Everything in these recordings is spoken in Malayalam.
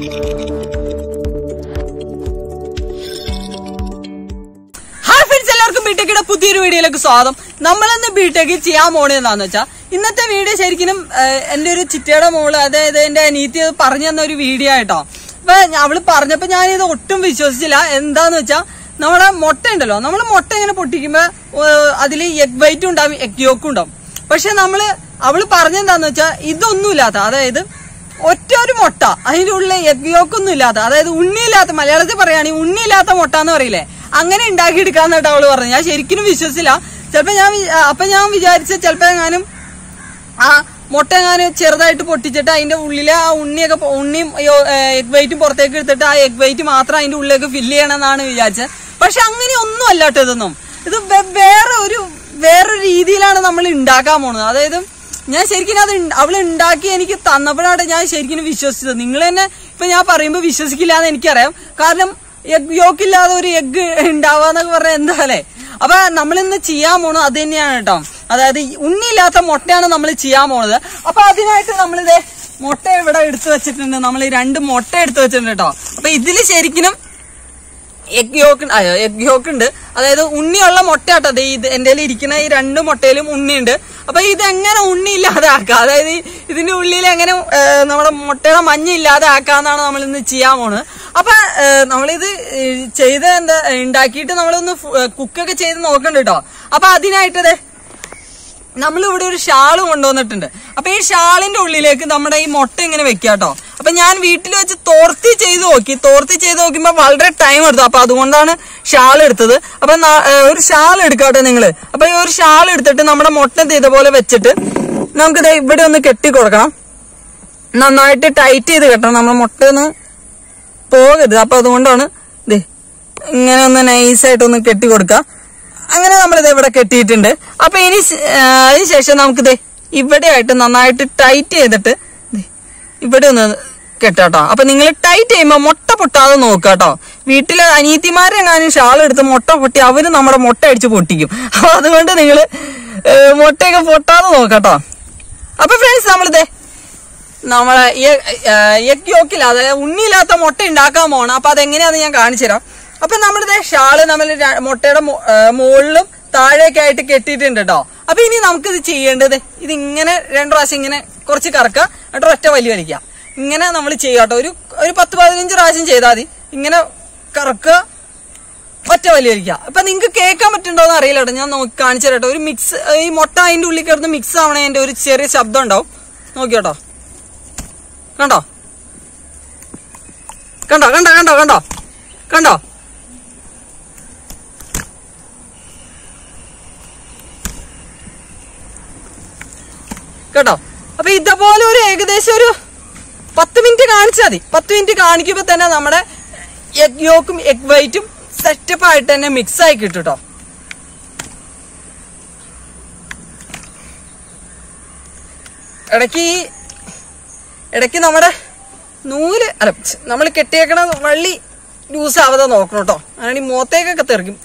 ഹായ് ഫ്രണ്ട്സ് എല്ലാവർക്കും ബിടെക്കിയുടെ പുതിയൊരു വീഡിയോയിലേക്ക് സ്വാഗതം നമ്മളിന്ന് ബിടെക്ക് ചെയ്യാൻ പോണത് എന്താന്ന് വെച്ചാൽ ഇന്നത്തെ വീഡിയോ ശരിക്കും ഏഹ്, എന്റെ ഒരു ചിറ്റയുടെ മോള് അതായത് എന്റെ അനീത്തി അത് പറഞ്ഞു തന്ന ഒരു വീഡിയോ ആയിട്ടോ അപ്പൊ ഞ- അവള് പറഞ്ഞപ്പോ ഞാനിത് ഒട്ടും വിശ്വസിച്ചില്ല എന്താന്ന് വെച്ചാ നമ്മുടെ മുട്ട ഉണ്ടല്ലോ നമ്മൾ മുട്ട ഇങ്ങനെ പൊട്ടിക്കുമ്പോ അതിൽ എഗ് വൈറ്റും ഉണ്ടാവും എഗ് യോക്കും ഉണ്ടാവും പക്ഷെ നമ്മള് അവള് പറഞ്ഞെന്താന്ന് വെച്ചാ ഇതൊന്നും ഇല്ലാത്ത അതായത് ഒറ്റ ഒരു മുട്ട അതിന്റെ ഉള്ളിൽ എഗ് യോക്കൊന്നും ഇല്ലാത്ത അതായത് ഉണ്ണിയില്ലാത്ത മലയാളത്തിൽ പറയുകയാണെങ്കിൽ ഉണ്ണിയില്ലാത്ത മുട്ട എന്ന് പറയില്ലേ അങ്ങനെ ഉണ്ടാക്കിയെടുക്കാന്നിട്ട് അവള് പറഞ്ഞു ഞാൻ ശരിക്കും വിശ്വസിച്ചില്ല ചിലപ്പോ ഞാൻ വി- ആ, അപ്പൊ ഞാൻ വിചാരിച്ച ചിലപ്പോ എങ്ങാനും ആ മുട്ട എങ്ങാനും ചെറുതായിട്ട് പൊട്ടിച്ചിട്ട് അതിന്റെ ഉള്ളിലെ ആ ഉണ്ണിയൊക്കെ പൊ- ഉണ്ണിയും എഗ് വൈറ്റും പുറത്തേക്ക് എടുത്തിട്ട് ആ എഗ് വൈറ്റ് മാത്രം അതിന്റെ ഉള്ളിലേക്ക് ഫില്ല് ചെയ്യണമെന്നാണ് വിചാരിച്ചത് പക്ഷെ അങ്ങനെ ഒന്നും അല്ലാട്ടോ ഇതൊന്നും ഇത് വേ- വേറെ ഒരു വേറൊരു രീതിയിലാണ് നമ്മൾ ഉണ്ടാക്കാൻ പോണത് അതായത് ഞാൻ ശരിക്കും അത് ഇണ്ട- അവള് ഉണ്ടാക്കി എനിക്ക് തന്നപ്പോഴാണ് ഞാൻ ശരിക്കും വിശ്വസിച്ചത് നിങ്ങൾ തന്നെ ഇപ്പൊ ഞാൻ പറയുമ്പോൾ വിശ്വസിക്കില്ല എന്ന് എനിക്കറിയാം കാരണം എഗ് യോക്കില്ലാതെ ഒരു എഗ് ഉണ്ടാവാന്നൊക്കെ പറഞ്ഞാൽ എന്താ അല്ലേ അപ്പൊ നമ്മൾ ഇന്ന് ചെയ്യാൻ പോണത് അത് തന്നെയാണ് കേട്ടോ അതായത് ഈ ഉണ്ണിയില്ലാത്ത മുട്ടയാണ് നമ്മൾ ചെയ്യാൻ പോണത് അപ്പൊ അതിനായിട്ട് നമ്മളിത് മുട്ട ഇവിടെ എടുത്തു വെച്ചിട്ടുണ്ട് നമ്മൾ ഈ രണ്ട് മുട്ട എടുത്തു വെച്ചിട്ടുണ്ട് കേട്ടോ അപ്പൊ ഇതില് ശരിക്കും എഗ് യോക്ക് എഗ് യോക്ക് ഉണ്ട് അതായത് ഉണ്ണിയുള്ള മുട്ട കേട്ടോ ദേ ഇത് എന്റെ ഇരിക്കുന്ന ഈ രണ്ട് മുട്ടയിലും ഉണ്ണിയുണ്ട് അപ്പൊ ഇത് എങ്ങനെ ഉണ്ണി ഇല്ലാതെ ആക്കാം അതായത് ഈ ഇതിന്റെ ഉള്ളിൽ എങ്ങനെ ഏ, നമ്മുടെ മുട്ടയുടെ മഞ്ഞ ഇല്ലാതെ ആക്കാന്നാണ് നമ്മൾ ഇന്ന് ചെയ്യാൻ പോണത് അപ്പൊ ഏ, നമ്മളിത് ഏ, ചെയ്ത് എന്താ ഉണ്ടാക്കിയിട്ട് നമ്മളൊന്ന് കുക്കൊക്കെ ചെയ്ത് നോക്കണ്ട കേട്ടോ അപ്പൊ അതിനായിട്ട് ദേ നമ്മളിവിടെ ഒരു ഷാള് കൊണ്ടുവന്നിട്ടുണ്ട് അപ്പൊ ഈ ഷാളിന്റെ ഉള്ളിലേക്ക് നമ്മുടെ ഈ മുട്ട ഇങ്ങനെ വെക്കുക കേട്ടോ അപ്പൊ ഞാൻ വീട്ടിൽ വെച്ച് തോർത്തി ചെയ്ത് നോക്കി തോർത്തി ചെയ്ത് നോക്കുമ്പോ വളരെ ടൈം എടുത്തു അപ്പൊ അതുകൊണ്ടാണ് ഷാൾ എടുത്തത് അപ്പൊ ന- ഏ, ഒരു ഷാൾ എടുക്കാട്ടെ നിങ്ങള് അപ്പൊ ഈ ഒരു ഷാൾ എടുത്തിട്ട് നമ്മുടെ മുട്ട ഇതുപോലെ വെച്ചിട്ട് നമുക്കിത് ഇവിടെ ഒന്ന് കെട്ടി കൊടുക്കണം നന്നായിട്ട് ടൈറ്റ് ചെയ്ത് കെട്ടണം നമ്മുടെ മുട്ട ഒന്ന് പോകരുത് അപ്പൊ അതുകൊണ്ടാണ് ദേ ഇങ്ങനെ ഒന്ന് നൈസായിട്ട് ഒന്ന് കെട്ടി കൊടുക്കുക അങ്ങനെ നമ്മളിത് ഇവിടെ കെട്ടിയിട്ടുണ്ട് അപ്പൊ ഇനി ശ- ആ, അതിനുശേഷം നമുക്കിത് ഇവിടെ ആയിട്ട് നന്നായിട്ട് ടൈറ്റ് ചെയ്തിട്ട് ദേ ഇവിടെ ഒന്ന് കെട്ടാട്ടോ അപ്പൊ നിങ്ങൾ ടൈറ്റ് ചെയ്യുമ്പോ മുട്ട പൊട്ടാതെ നോക്കുക കേട്ടോ വീട്ടിലെ അനിയത്തിമാരെങ്ങാനും ഷാൾ എടുത്ത് മുട്ട പൊട്ടി അവര് നമ്മുടെ മുട്ട അടിച്ച് പൊട്ടിക്കും അപ്പൊ അതുകൊണ്ട് നിങ്ങൾ മുട്ടയൊക്കെ പൊട്ടാതെ നോക്കട്ടോ അപ്പൊ ഫ്രണ്ട്സ് നമ്മളിതേ നമ്മളെ എഗ് യോക്കില്ല അതായത് ഉണ്ണിയില്ലാത്ത മുട്ട ഉണ്ടാക്കാൻ പോകണം അപ്പൊ അതെങ്ങനെയാന്ന് ഞാൻ കാണിച്ചു തരാം അപ്പൊ നമ്മളിത് ഷാള് നമ്മൾ ര- മുട്ടയുടെ മു- ഏ, മുകളിലും താഴെയൊക്കെ ആയിട്ട് കെട്ടിയിട്ടുണ്ട് കേട്ടോ അപ്പൊ ഇനി നമുക്കിത് ചെയ്യേണ്ടത് ഇത് ഇങ്ങനെ രണ്ടു പ്രാവശ്യം ഇങ്ങനെ കുറച്ച് കറക്കുക എന്നിട്ട് ഒറ്റ വലിയ വലിക്കുക ഇങ്ങനെ നമ്മൾ ചെയ്യുക കേട്ടോ ഒരു ഒരു പത്ത് പതിനഞ്ച് പ്രാവശ്യം ചെയ്താൽ മതി ഇങ്ങനെ കറക്കുക ഒറ്റ വലിയ വലിക്കുക അപ്പൊ നിങ്ങൾക്ക് കേൾക്കാൻ പറ്റുന്നുണ്ടോന്ന് അറിയില്ല കേട്ടോ ഞാൻ നോക്കി കാണിച്ചു തരാം കേട്ടോ ഒരു മിക്സ് ഈ മുട്ട അതിന്റെ ഉള്ളിൽ കിടന്ന് മിക്സ് ആവണതിന്റെ ഒരു ചെറിയ ശബ്ദം ഉണ്ടാവും നോക്കിയോട്ടോ കണ്ടോ കണ്ടോ കണ്ടോ കണ്ടോ കണ്ടോ കണ്ടോ കേട്ടോ അപ്പൊ ഇതേപോലെ ഒരു ഏകദേശം ഒരു പത്ത് മിനിറ്റ് കാണിച്ചാൽ മതി പത്ത് മിനിറ്റ് കാണിക്കുമ്പോ തന്നെ നമ്മുടെ എഗ് യോക്കും എഗ് വൈറ്റും സെറ്റപ്പ് ആയിട്ട് തന്നെ മിക്സ് ആയി കിട്ടും കേട്ടോ ഇടയ്ക്ക് ഈ ഇടയ്ക്ക് നമ്മുടെ നൂല് അല്ല നമ്മൾ കെട്ടിയേക്കണ വള്ളി ലൂസ് ആവാതെ നോക്കണം കേട്ടോ അങ്ങനെ ഈ മുഖത്തേക്കൊക്കെ തെറിക്കും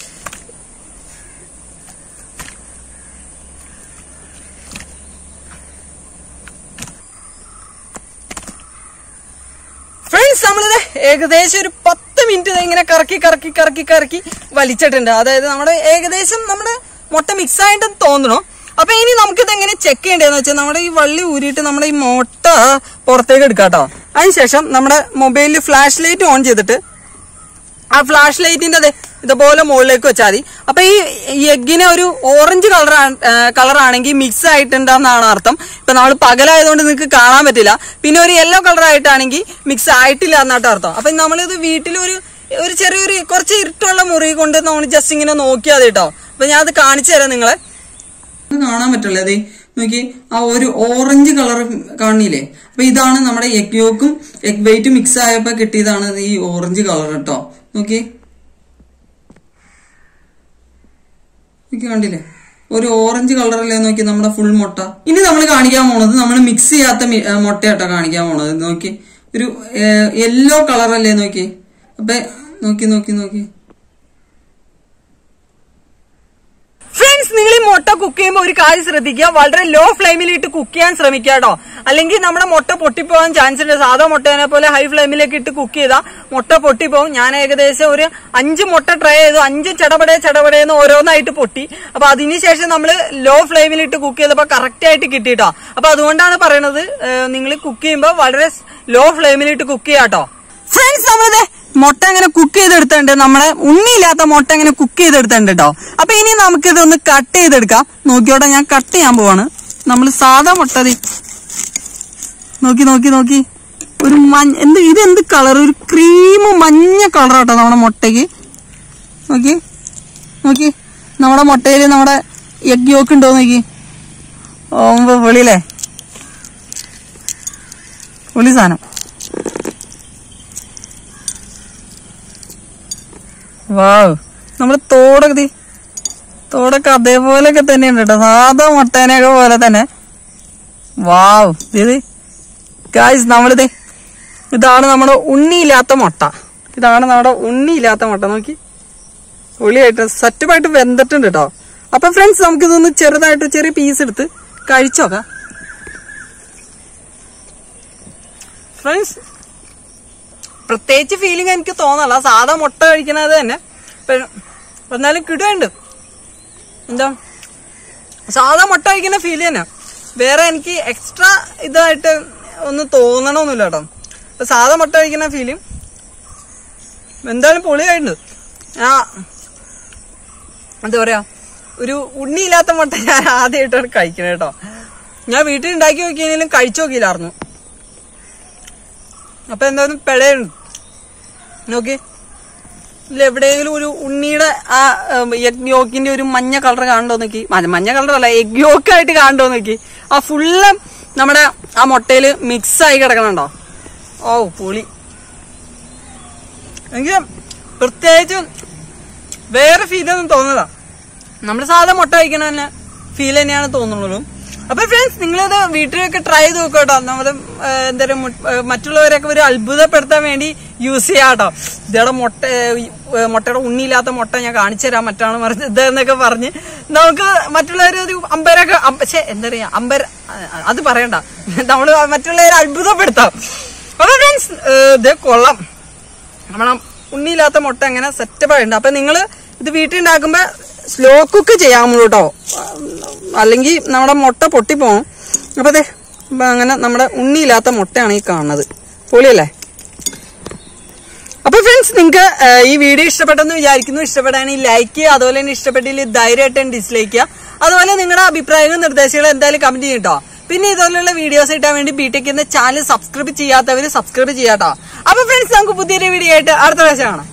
ഫ്രണ്ട്സ് നമ്മളിത് ഏകദേശം ഒരു പത്ത് മിനിറ്റ് ഇത് ഇങ്ങനെ കറക്കി കറക്കി കറക്കി കറക്കി വലിച്ചിട്ടുണ്ട് അതായത് നമ്മുടെ ഏകദേശം നമ്മുടെ മുട്ട മിക്സ് ആയിട്ട് തോന്നണു അപ്പൊ ഇനി നമുക്കിത് എങ്ങനെ ചെക്ക് ചെയ്യേണ്ടതെന്ന് വെച്ചാൽ നമ്മുടെ ഈ വള്ളി ഊരിയിട്ട് നമ്മുടെ ഈ മുട്ട പുറത്തേക്ക് എടുക്കാം കേട്ടോ അതിനുശേഷം നമ്മുടെ മൊബൈലിൽ ഫ്ലാഷ് ലൈറ്റ് ഓൺ ചെയ്തിട്ട് ആ ഫ്ലാഷ് ലൈറ്റിന്റെ അതെ ഇതുപോലെ മുകളിലേക്ക് വെച്ചാൽ മതി അപ്പൊ ഈ എഗ്ഗിന് ഒരു ഓറഞ്ച് കളർ കളർ ആണെങ്കിൽ മിക്സ് ആയിട്ടുണ്ടെന്നാണ് അർത്ഥം ഇപ്പൊ നമ്മൾ പകലായതുകൊണ്ട് നിങ്ങൾക്ക് കാണാൻ പറ്റില്ല പിന്നെ ഒരു യെല്ലോ കളർ ആയിട്ടാണെങ്കിൽ മിക്സ് ആയിട്ടില്ല എന്നാട്ടോ അർത്ഥം അപ്പൊ നമ്മളിത് വീട്ടിലൊരു ഒരു ചെറിയൊരു കുറച്ച് ഇരുട്ടുള്ള മുറി കൊണ്ട് നമ്മൾ ജസ്റ്റ് ഇങ്ങനെ നോക്കിയാൽ മതി കേട്ടോ അപ്പൊ ഞാൻ അത് കാണിച്ചു തരാം നിങ്ങളെ കാണാൻ പറ്റുള്ളൂ അതെ നോക്കി ആ ഒരു ഓറഞ്ച് കളർ കാണില്ലേ അപ്പൊ ഇതാണ് നമ്മുടെ എഗ് യോക്കും എഗ് വൈറ്റും മിക്സ് ആയപ്പോ കിട്ടിയതാണ് ഈ ഓറഞ്ച് കളർ കേട്ടോ നോക്കി നോക്കി കണ്ടില്ലേ ഒരു ഓറഞ്ച് കളറല്ലേ നോക്കി നമ്മുടെ ഫുൾ മുട്ട ഇനി നമ്മൾ കാണിക്കാൻ പോണത് നമ്മൾ മിക്സ് ചെയ്യാത്ത മി- ആ, മുട്ട കേട്ടോ കാണിക്കാൻ പോണത് നോക്കി ഒരു യെല്ലോ കളറല്ലേ നോക്കി അപ്പൊ നോക്കി നോക്കി നോക്കി ഫ്രണ്ട്സ് നിങ്ങൾ ഈ മുട്ട കുക്ക് ചെയ്യുമ്പോൾ ഒരു കാര്യം ശ്രദ്ധിക്കുക വളരെ ലോ ഫ്ലെയിമിൽ ഇട്ട് കുക്ക് ചെയ്യാൻ ശ്രമിക്കുക കേട്ടോ അല്ലെങ്കിൽ നമ്മുടെ മുട്ട പൊട്ടിപ്പോകാൻ ചാൻസ് ഉണ്ട് സാധാ മുട്ടേനെ പോലെ ഹൈ ഫ്ലെയിമിലേക്ക് ഇട്ട് കുക്ക് ചെയ്താൽ മുട്ട പൊട്ടിപ്പോകും ഞാൻ ഏകദേശം ഒരു അഞ്ച് മുട്ട ട്രൈ ചെയ്തു അഞ്ച് ചടപടേ ചടപടേന്ന് ഓരോന്നായിട്ട് പൊട്ടി അപ്പൊ അതിനുശേഷം നമ്മൾ ലോ ഫ്ലെയിമിൽ ഇട്ട് കുക്ക് ചെയ്തപ്പോൾ കറക്റ്റ് ആയിട്ട് കിട്ടിട്ടോ അപ്പൊ അതുകൊണ്ടാണ് പറയണത് നിങ്ങൾ കുക്ക് ചെയ്യുമ്പോൾ വളരെ ലോ ഫ്ലെയിമിൽ ഇട്ട് കുക്ക് ചെയ്യാട്ടോ ഫ്രണ്ട്സ് നമ്മളിത് മുട്ട ഇങ്ങനെ കുക്ക് ചെയ്തെടുത്തിട്ടുണ്ട് നമ്മുടെ ഉണ്ണിയില്ലാത്ത മുട്ട ഇങ്ങനെ കുക്ക് ചെയ്തെടുത്തിട്ടുണ്ട് കേട്ടോ അപ്പൊ ഇനി നമുക്കിത് ഒന്ന് കട്ട് ചെയ്തെടുക്കാം നോക്കിയോട്ടെ ഞാൻ കട്ട് ചെയ്യാൻ പോവാണ് നമ്മൾ സാധാ മുട്ട ദേ നോക്കി നോക്കി നോക്കി ഒരു മഞ്ഞ എന്ത് ഇത് എന്ത് കളർ ഒരു ക്രീം മഞ്ഞ കളർ കേട്ടോ നമ്മുടെ മുട്ടയ്ക്ക് നോക്കി നോക്കി നമ്മുടെ മുട്ടയിൽ നമ്മുടെ എഗ് യോക്ക് ഉണ്ടോ നോക്കി ഓമ്പോ വെളിയിലേ വെളി സാധനം വാവ് നമ്മുടെ തോടൊക്കെ ദേ, തോടൊക്കെ അതേപോലെയൊക്കെ തന്നെയുണ്ട് കേട്ടോ സാധാ മുട്ടേനെയൊക്കെ പോലെ തന്നെ വാവ് ഇത് ഗായ്സ് നമ്മളിത് ഇതാണ് നമ്മുടെ ഉണ്ണിയില്ലാത്ത മുട്ട ഇതാണ് നമ്മുടെ ഉണ്ണിയില്ലാത്ത മുട്ട നോക്കി പൊളിയായിട്ട് സെറ്റപ്പായിട്ട് വെന്തിട്ടുണ്ട് കേട്ടോ അപ്പൊ ഫ്രണ്ട്സ് നമുക്കിതൊന്ന് ചെറുതായിട്ട് ചെറിയ പീസ് എടുത്ത് കഴിച്ചോക്കാം ഫ്രണ്ട്സ് പ്രത്യേകിച്ച് ഫീലിംഗ് എനിക്ക് തോന്നല്ല സാധാ മുട്ട കഴിക്കണത് തന്നെ പക്ഷെ എന്നാലും കിടുന്നുണ്ട് എന്താ സാധാ മുട്ട കഴിക്കുന്ന ഫീൽ തന്നെ വേറെ എനിക്ക് എക്സ്ട്രാ ഇതായിട്ട് ഒന്നും തോന്നണമൊന്നുമില്ല കേട്ടോ അപ്പൊ സാധാ മുട്ട കഴിക്കുന്ന ഫീലും എന്തായാലും പൊളിയായിട്ടുണ്ട് ആ എന്താ പറയാ ഒരു ഉണ്ണിയില്ലാത്ത മുട്ട ഞാൻ ആദ്യമായിട്ടാണ് കഴിക്കണത് കേട്ടോ ഞാൻ വീട്ടിൽ ഉണ്ടാക്കി നോക്കിയെങ്കിലും കഴിച്ചു നോക്കിയില്ലായിരുന്നു അപ്പൊ എന്തായാലും പെടയുണ്ട് നോക്കി ഇതിൽ എവിടെയെങ്കിലും ഒരു ഉണ്ണിയുടെ ആ എഗ് യോക്കിന്റെ ഒരു മഞ്ഞ കളർ കാണണ്ടോ നോക്കി മ- മഞ്ഞ കളർ അല്ല എഗ് യോക്കായിട്ട് കാണണ്ടോ നോക്കി ആ ഫുള്ള് നമ്മുടെ ആ മുട്ടയില് മിക്സ് ആയി കിടക്കണുണ്ടോ ഓ പൊളി എനിക്ക് പ്രത്യേകിച്ച് വേറെ ഫീലൊന്നും തോന്നുന്നതാ നമ്മൾ സാധാ മുട്ട കഴിക്കണ തന്നെ ഫീൽ തന്നെയാണ് തോന്നുള്ളൂ അപ്പൊ ഫ്രണ്ട്സ് നിങ്ങളിത് വീട്ടിലൊക്കെ ട്രൈ ചെയ്ത് നോക്കുക കേട്ടോ നമ്മുടെ എന്താ പറയാ മു- ഏ, മറ്റുള്ളവരൊക്കെ ഒരു അത്ഭുതപ്പെടുത്താൻ വേണ്ടി യൂസ് ചെയ്യാം കേട്ടോ ഇതേടെ മുട്ട ഏ, ഏ, മുട്ടയുടെ ഉണ്ണിയില്ലാത്ത മുട്ട ഞാൻ കാണിച്ചു തരാം മറ്റാണ് പറഞ്ഞത് ഇതെന്നൊക്കെ പറഞ്ഞ് നമുക്ക് മറ്റുള്ളവർ ഒരു അമ്പരൊക്കെ അമ്പ- ഛെ, എന്താ പറയാ അമ്പര ആ, അത് പറയണ്ട നമ്മള് മറ്റുള്ളവരെ അത്ഭുതപ്പെടുത്താം അപ്പൊ ഫ്രണ്ട്സ് ഇത് കൊള്ളാം നമ്മളെ ഉണ്ണിയില്ലാത്ത മുട്ട അങ്ങനെ സെറ്റപ്പ് ആയിട്ടുണ്ട് അപ്പൊ നിങ്ങൾ ഇത് വീട്ടിൽ ഉണ്ടാക്കുമ്പോ സ്ലോ കുക്ക് ചെയ്യാമോ കേട്ടോ അല്ലെങ്കിൽ നമ്മുടെ മുട്ട പൊട്ടിപ്പോവും അപ്പൊ അതെ അങ്ങനെ നമ്മുടെ ഉണ്ണിയില്ലാത്ത മുട്ടയാണ് ഈ കാണുന്നത് പൊളിയല്ലേ അപ്പൊ ഫ്രണ്ട്സ് നിങ്ങൾക്ക് ഈ വീഡിയോ ഇഷ്ടപ്പെട്ടെന്ന് വിചാരിക്കുന്നു ഇഷ്ടപ്പെടാണെങ്കിൽ ലൈക്ക് ചെയ്യുക അതുപോലെ തന്നെ ഇഷ്ടപ്പെട്ടില്ലെങ്കിൽ ധൈര്യമായിട്ടും ഡിസ്ലൈക്ക് ചെയ്യുക അതുപോലെ നിങ്ങളുടെ അഭിപ്രായങ്ങളും നിർദ്ദേശങ്ങളും എന്തായാലും കമന്റ് ചെയ്യും കേട്ടോ പിന്നെ ഇതുപോലുള്ള വീഡിയോസ് ഇട്ടാൻ വേണ്ടി ബിടെക് എന്ന ചാനൽ സബ്സ്ക്രൈബ് ചെയ്യാത്തവര് സബ്സ്ക്രൈബ് ചെയ്യാട്ടോ അപ്പൊ ഫ്രണ്ട്സ് നമുക്ക് പുതിയൊരു വീഡിയോ ആയിട്ട് അടുത്ത പ്രാവശ്യം കാണാം